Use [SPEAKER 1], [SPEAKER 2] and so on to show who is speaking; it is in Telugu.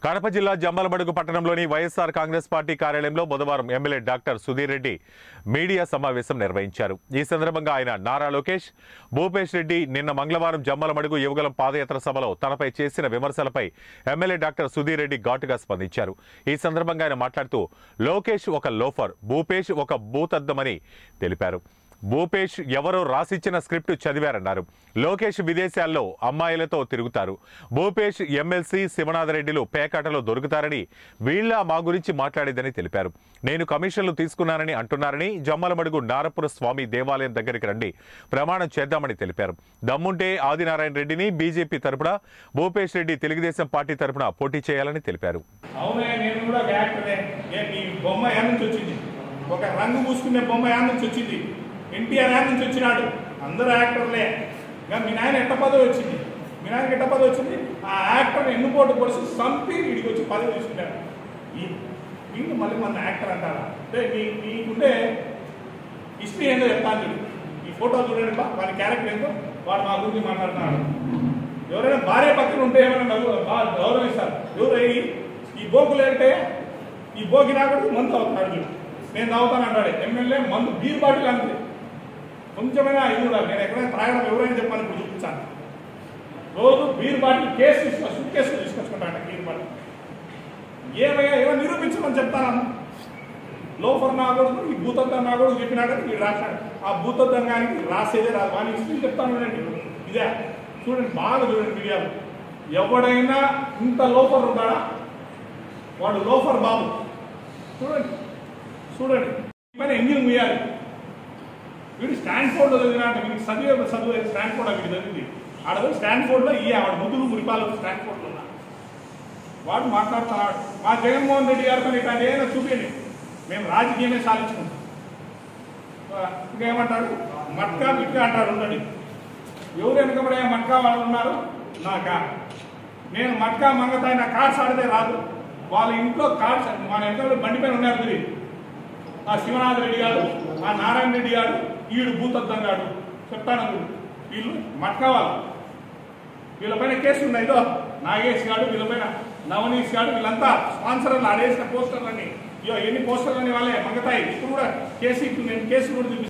[SPEAKER 1] కడప జిల్లా జమ్మలమడుగు పట్టణంలోని వైఎస్ఆర్ కాంగ్రెస్ పార్టీ కార్యాలయంలో బుధవారం MLA doctor Sudheer Reddy media సమావేశం నిర్వహించారు ఈ సందర్భంగా ఆయన నారా లోకేష్ భూపేష్ రెడ్డి నిన్న మంగళవారం జమ్మలమడుగు యువగలం పాదయాత్ర సభలో తనపై చేసిన విమర్శలపై ఎమ్మెల్యే డాక్టర్ సుధీర్ రెడ్డి ఘాటుగా స్పందించారు ఈ సందర్భంగా ఆయన మాట్లాడుతూ లోకేష్ ఒక లోఫర్ భూపేష్ ఒక భూతద్దమని తెలిపారు భూపేష్ ఎవరో రాసిచ్చిన స్క్రిప్ట్ చదివారన్నారు లోకేష్ విదేశాల్లో అమ్మాయిలతో తిరుగుతారు భూపేష్ ఎమ్మెల్సీ శివనాథరెడ్డిలు పేకాటలో దొరుకుతారని వీళ్ళ మా గురించి మాట్లాడేదని తెలిపారు నేను కమిషన్లు తీసుకున్నానని అంటున్నారని జమ్మలమడుగు నారపుర స్వామి దేవాలయం దగ్గరికి రండి ప్రమాణం చేద్దామని తెలిపారు దమ్ముంటే ఆదినారాయణ రెడ్డిని బీజేపీ తరపున భూపేష్ రెడ్డి తెలుగుదేశం పార్టీ తరపున పోటీ చేయాలని తెలిపారు
[SPEAKER 2] అవునే నేను కూడా ఒక యాక్టరే ఏ మీ బొమ్మ యా నుంచి వచ్చింది ఒక రంగు పూసుకునే బొమ్మ యా నుంచి వచ్చింది ఎన్టీఆర్ యా నుంచి వచ్చినాడు అందరూ యాక్టర్లే ఇంకా మీ నాయన ఎట్ట పదవి వచ్చింది మీ నాయనకి ఎట్ట పదవి వచ్చింది ఆ యాక్టర్ ఎన్నుకోటు పొడిచి చంపి వీడికి వచ్చి పదవి తీసుకున్నాడు ఈ వీళ్ళు మళ్ళీ మన యాక్టర్ అంటారా అంటే మీ మీకుండే హిస్టరీ ఏందో చెప్తాను చూడు ఈ ఫోటో చూడండి బా వాడి క్యారెక్టర్ ఏందో వాడు మా గురించి మాట్లాడుతున్నాడు ఎవరైనా భార్య పక్కన ఉంటే ఏమైనా నవ్వు- బాగా గౌరవిస్తారు ఎవరు ఈ- ఈ బోకులు అంటే ఈ బోకి రాకూడదు మందు తాగుతున్నాడు చూడు నేను తాగుతాను అంటాడు ఎమ్మెల్యే మందు బీర్ బాటిల్ అంతే కొంచెమైనా ఇది కూడా నేను ఎక్కడైనా తాగడం ఎవరైనా చెప్పాను ఇప్పుడు చూపించాను రోజు బీర్ బాటిల్ కేసు తీసుకొచ్చి సుట్ కేసు తీసుకొచ్చుకుంటాను బీర్ బాటిల్ ఏమయ్యా ఏమో నిరూపించమని చెప్తాను లోఫర్ నా కొడుకు ఈ భూతత్వం నా కొడుకు చెప్పినాడని వీడు రాశాడు ఆ భూతత్వంగానికి రాసేదే రాదు వాని హిస్టరీ చెప్తాను చూడండి ఇదే చూడండి బాగా చూడండి మీడియాలో ఎవడైనా ఇంత లోఫర్ ఉంటాడా వాడు లోఫర్ బాబు చూడండి చూడండి పైన ఎంగిల్ ముయ్యాలి వీడు స్టాన్ఫోర్డ్ లో చదివిన అంటే వీడికి చదివే చదువు స్టాన్ఫోర్డ్ వీడు చదివింది ఆడ పోయి స్టాన్ఫోర్డ్ లో ఈ ఆవిడ ముద్దులు మురిపాలు స్టాన్ఫోర్డ్ లో ఉన్నారు వాడు మాట్లాడుతున్నాడు మా జగన్మోహన్ రెడ్డి గారితో ఇట్లాంటి ఏదైనా చూపించండి మేము రాజకీయమే సాధించుకుంటాం ఇంకేమంటాడు మట్కా బిట్కా అంటాడు ఉండండి ఎవరు వెనకబడే మట్కా వాళ్ళు ఉన్నారు నాకా నేను మట్కా మంగతాయి నా కార్డ్స్ ఆడితే రాదు వాళ్ళ ఇంట్లో కార్డ్స్ మన వెనకబడి బండి పైన ఉన్నారు తిరిగి ఆ శివనాథ రెడ్డి గారు ఆ నారాయణ రెడ్డి గారు ఈడు భూతద్దం గారు చెప్తాను అందుకు. వీళ్ళు మట్కా వాళ్ళు వీళ్ళపైన కేసు ఉన్నాయి ఇదో నాగేష్ గారు వీళ్ళపైన నవనీష్ గారు వీళ్ళంతా స్పాన్సర్లు ఆడేసిన పోస్టర్లన్నీ ఇయో ఎన్ని పోస్టర్లని వాళ్ళే మంగతాయి ఇప్పుడు కూడా కేసు ఇప్పుడు నేను కేసు కూడా చూపిస్తాను